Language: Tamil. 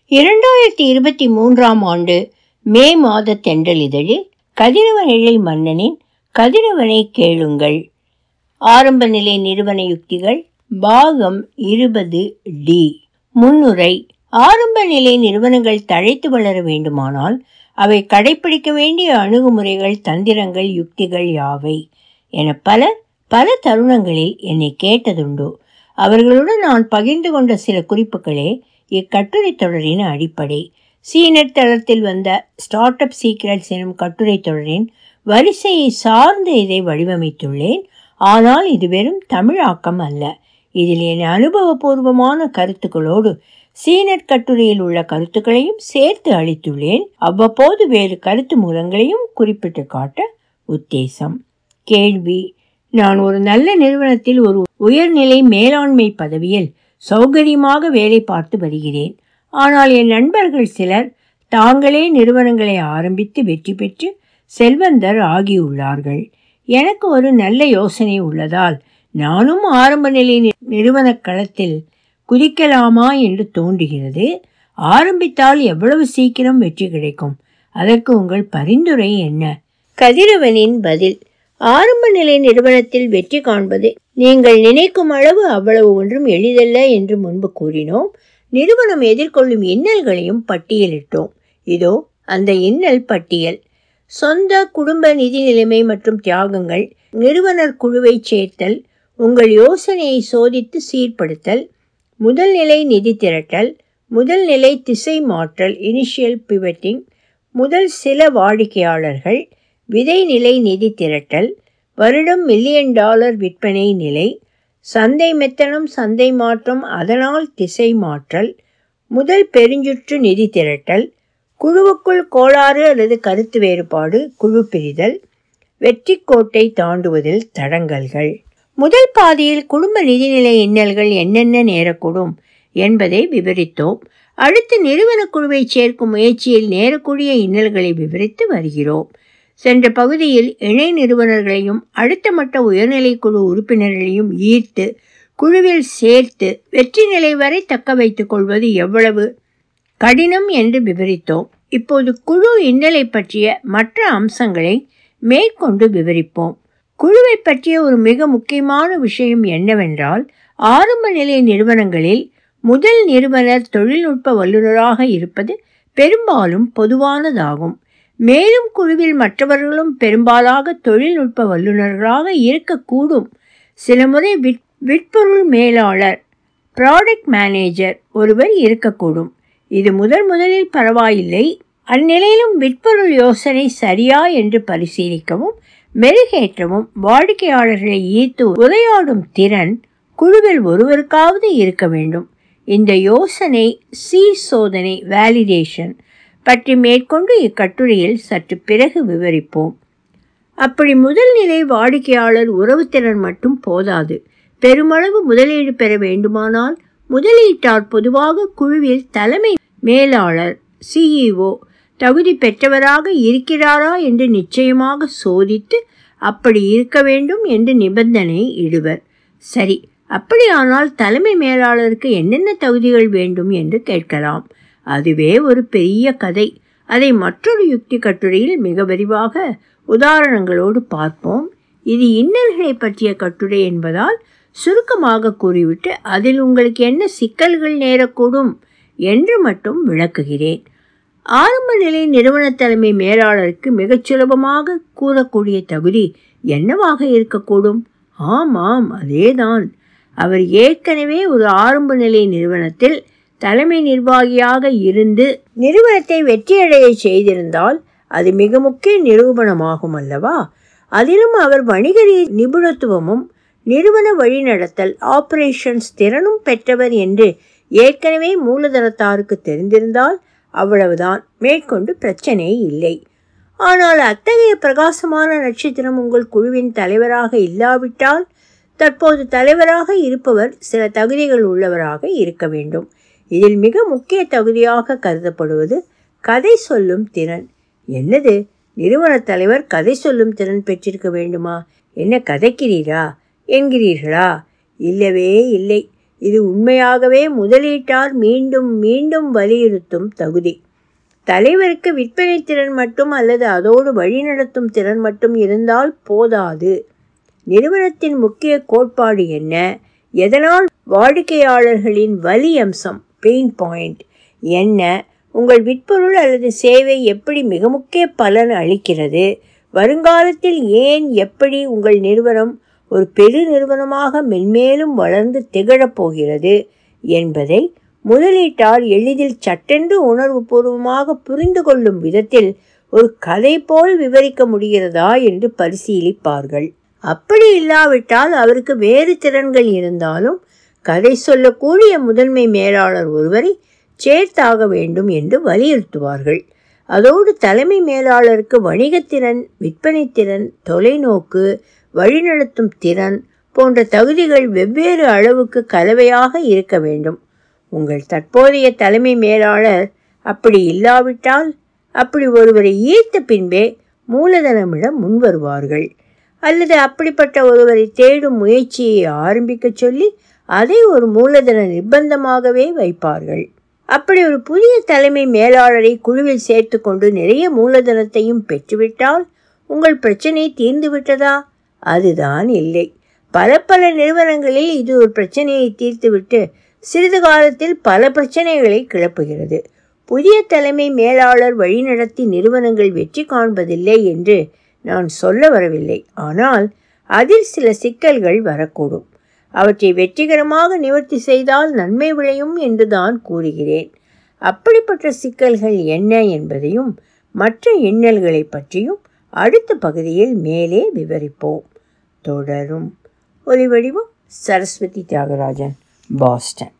இரண்டாயிரத்தி இருபத்தி மூன்றாம் ஆண்டு மே மாத தென்றல் இதழில் கதிரவன் எழில் மன்னனின் கதிரவனை கேளுங்கள் ஆரம்ப நிலை நிறுவன யுக்திகள் பாகம் இருபது டி முன்னுரை ஆரம்ப நிலை நிறுவனங்கள் தழைத்து வளர வேண்டுமானால் அவை கடைபிடிக்க வேண்டிய அணுகுமுறைகள் தந்திரங்கள் யுக்திகள் யாவை என பலர் பல தருணங்களில் என்னை கேட்டதுண்டு அவர்களுடன் நான் பகிர்ந்து கொண்ட சில குறிப்புகளே இக்கட்டுரை தொடரின் அடிப்படை சீனட் தளத்தில் வந்த ஸ்டார்ட் அப் சீக்ரெட்ஸ் எனும் கட்டுரை தொடரின் வரிசையை சார்ந்து இதை வடிவமைத்துள்ளேன் ஆனால் இது வெறும் தமிழாக்கம் அல்ல இதில் என் அனுபவபூர்வமான கருத்துக்களோடு சீனட் கட்டுரையில் உள்ள கருத்துக்களையும் சேர்த்து அளித்துள்ளேன் அவ்வப்போது வேறு கருத்து மூலங்களையும் குறிப்பிட்டு காட்ட உத்தேசம் கேள்வி நான் ஒரு நல்ல நிறுவனத்தில் ஒரு உயர்நிலை மேலாண்மை பதவியில் சௌகரியமாக வேலை பார்த்து வருகிறேன் ஆனால் என் நண்பர்கள் சிலர் தாங்களே நிறுவனங்களை ஆரம்பித்து வெற்றி பெற்று செல்வந்தர் ஆகியுள்ளார்கள் எனக்கு ஒரு நல்ல யோசனை உள்ளதால் நானும் ஆரம்ப நிலை நிறுவன களத்தில் குதிக்கலாமா என்று தோன்றுகிறது ஆரம்பித்தால் எவ்வளவு சீக்கிரம் வெற்றி கிடைக்கும் அதற்கு உங்கள் பரிந்துரை என்ன கதிரவனின் பதில் ஆரம்ப நிலை நிறுவனத்தில் வெற்றி காண்பது நீங்கள் நினைக்கும் அளவு அவ்வளவு ஒன்றும் எளிதல்ல என்று முன்பு கூறினோம் நிறுவனம் எதிர்கொள்ளும் இன்னல்களையும் பட்டியலிட்டோம் இதோ அந்த இன்னல் பட்டியல் சொந்த குடும்ப நிதி நிலைமை மற்றும் தியாகங்கள் நிறுவனர் குழுவை சேர்த்தல் உங்கள் யோசனையை சோதித்து சீர்படுத்தல் முதல் நிலை நிதி திரட்டல் முதல் நிலை திசை மாற்றல் இனிஷியல் பிவட்டிங் முதல் சில வாடிக்கையாளர்கள் விதை நிலை நிதி திரட்டல் வருடம் மில்லியன் டாலர் விற்பனை நிலை சந்தை மெத்தனம் சந்தை மாற்றம் அதனால் திசை மாற்றல் முதல் பெருஞ்சுற்று நிதி திரட்டல் குழுவுக்குள் கோளாறு அல்லது கருத்து வேறுபாடு குழு பிரிதல் வெற்றி கோட்டை தாண்டுவதில் தடங்கல்கள் முதல் பாதியில் குடும்ப நிதிநிலை இன்னல்கள் என்னென்ன நேரக்கூடும் என்பதை விவரித்தோம் அடுத்து நிறுவன குழுவை சேர்க்கும் முயற்சியில் நேரக்கூடிய இன்னல்களை விவரித்து வருகிறோம் சென்ற பகுதியில் இணை நிறுவனர்களையும் அடுத்த மட்ட உயர்நிலை குழு உறுப்பினர்களையும் ஈர்த்து குழுவில் சேர்த்து வெற்றி நிலை வரை தக்க வைத்துக் கொள்வது எவ்வளவு கடினம் என்று விவரித்தோம் இப்போது குழு இன்னலை பற்றிய மற்ற அம்சங்களை மேற்கொண்டு விவரிப்போம் குழுவை பற்றிய ஒரு மிக முக்கியமான விஷயம் என்னவென்றால் ஆரம்ப நிலை நிறுவனங்களில் முதல் நிறுவனர் தொழில்நுட்ப வல்லுநராக இருப்பது பெரும்பாலும் பொதுவானதாகும் மேலும் குழுவில் மற்றவர்களும் பெரும்பாலாக தொழில்நுட்ப வல்லுநர்களாக இருக்கக்கூடும் சில முறை விற் விற்பொருள் மேலாளர் ப்ராடக்ட் மேனேஜர் ஒருவர் இருக்கக்கூடும் இது முதல் முதலில் பரவாயில்லை அந்நிலையிலும் விற்பொருள் யோசனை சரியா என்று பரிசீலிக்கவும் மெருகேற்றவும் வாடிக்கையாளர்களை ஈர்த்து உரையாடும் திறன் குழுவில் ஒருவருக்காவது இருக்க வேண்டும் இந்த யோசனை சி சோதனை வேலிடேஷன் பற்றி மேற்கொண்டு இக்கட்டுரையில் சற்று பிறகு விவரிப்போம் அப்படி முதல் நிலை வாடிக்கையாளர் உறவுத்திறன் மட்டும் போதாது பெருமளவு முதலீடு பெற வேண்டுமானால் முதலீட்டார் பொதுவாக குழுவில் தலைமை மேலாளர் சிஇஓ தகுதி பெற்றவராக இருக்கிறாரா என்று நிச்சயமாக சோதித்து அப்படி இருக்க வேண்டும் என்று நிபந்தனை இடுவர் சரி அப்படியானால் தலைமை மேலாளருக்கு என்னென்ன தகுதிகள் வேண்டும் என்று கேட்கலாம் அதுவே ஒரு பெரிய கதை அதை மற்றொரு யுக்தி கட்டுரையில் மிக விரிவாக உதாரணங்களோடு பார்ப்போம் இது இன்னல்களை பற்றிய கட்டுரை என்பதால் சுருக்கமாக கூறிவிட்டு அதில் உங்களுக்கு என்ன சிக்கல்கள் நேரக்கூடும் என்று மட்டும் விளக்குகிறேன் ஆரம்ப நிலை நிறுவன தலைமை மேலாளருக்கு மிகச் சுலபமாக கூறக்கூடிய தகுதி என்னவாக இருக்கக்கூடும் ஆமாம் அதேதான் அவர் ஏற்கனவே ஒரு ஆரம்ப நிலை நிறுவனத்தில் தலைமை நிர்வாகியாக இருந்து நிறுவனத்தை வெற்றியடைய செய்திருந்தால் அது மிக முக்கிய நிரூபணமாகும் அல்லவா அதிலும் அவர் வணிக நிபுணத்துவமும் நிறுவன வழிநடத்தல் ஆபரேஷன்ஸ் திறனும் பெற்றவர் என்று ஏற்கனவே மூலதனத்தாருக்கு தெரிந்திருந்தால் அவ்வளவுதான் மேற்கொண்டு பிரச்சனை இல்லை ஆனால் அத்தகைய பிரகாசமான நட்சத்திரம் உங்கள் குழுவின் தலைவராக இல்லாவிட்டால் தற்போது தலைவராக இருப்பவர் சில தகுதிகள் உள்ளவராக இருக்க வேண்டும் இதில் மிக முக்கிய தகுதியாக கருதப்படுவது கதை சொல்லும் திறன் என்னது நிறுவன தலைவர் கதை சொல்லும் திறன் பெற்றிருக்க வேண்டுமா என்ன கதைக்கிறீரா என்கிறீர்களா இல்லவே இல்லை இது உண்மையாகவே முதலீட்டார் மீண்டும் மீண்டும் வலியுறுத்தும் தகுதி தலைவருக்கு விற்பனை திறன் மட்டும் அல்லது அதோடு வழிநடத்தும் திறன் மட்டும் இருந்தால் போதாது நிறுவனத்தின் முக்கிய கோட்பாடு என்ன எதனால் வாடிக்கையாளர்களின் வலி அம்சம் பெயின் பாயிண்ட் என்ன உங்கள் விற்பொருள் அல்லது சேவை எப்படி மிக முக்கிய பலன் அளிக்கிறது வருங்காலத்தில் ஏன் எப்படி உங்கள் நிறுவனம் ஒரு பெரு நிறுவனமாக மென்மேலும் வளர்ந்து திகழப் போகிறது என்பதை முதலீட்டார் எளிதில் சட்டென்று உணர்வுபூர்வமாக புரிந்து கொள்ளும் விதத்தில் ஒரு கதை போல் விவரிக்க முடிகிறதா என்று பரிசீலிப்பார்கள் அப்படி இல்லாவிட்டால் அவருக்கு வேறு திறன்கள் இருந்தாலும் கதை சொல்லக்கூடிய முதன்மை மேலாளர் ஒருவரை சேர்த்தாக வேண்டும் என்று வலியுறுத்துவார்கள் அதோடு தலைமை மேலாளருக்கு வணிகத்திறன் விற்பனை திறன் தொலைநோக்கு வழிநடத்தும் திறன் போன்ற தகுதிகள் வெவ்வேறு அளவுக்கு கலவையாக இருக்க வேண்டும் உங்கள் தற்போதைய தலைமை மேலாளர் அப்படி இல்லாவிட்டால் அப்படி ஒருவரை ஈர்த்த பின்பே மூலதனமிடம் முன்வருவார்கள் அல்லது அப்படிப்பட்ட ஒருவரை தேடும் முயற்சியை ஆரம்பிக்க சொல்லி அதை ஒரு மூலதன நிர்பந்தமாகவே வைப்பார்கள் அப்படி ஒரு புதிய தலைமை மேலாளரை குழுவில் சேர்த்து கொண்டு நிறைய மூலதனத்தையும் பெற்றுவிட்டால் உங்கள் பிரச்சனை தீர்ந்து விட்டதா அதுதான் இல்லை பல பல நிறுவனங்களில் இது ஒரு பிரச்சனையை தீர்த்துவிட்டு சிறிது காலத்தில் பல பிரச்சனைகளை கிளப்புகிறது புதிய தலைமை மேலாளர் வழிநடத்தி நிறுவனங்கள் வெற்றி காண்பதில்லை என்று நான் சொல்ல வரவில்லை ஆனால் அதில் சில சிக்கல்கள் வரக்கூடும் அவற்றை வெற்றிகரமாக நிவர்த்தி செய்தால் நன்மை விளையும் என்று தான் கூறுகிறேன் அப்படிப்பட்ட சிக்கல்கள் என்ன என்பதையும் மற்ற எண்ணல்களை பற்றியும் அடுத்த பகுதியில் மேலே விவரிப்போம் தொடரும் ஒலிவடிவம் சரஸ்வதி தியாகராஜன் பாஸ்டன்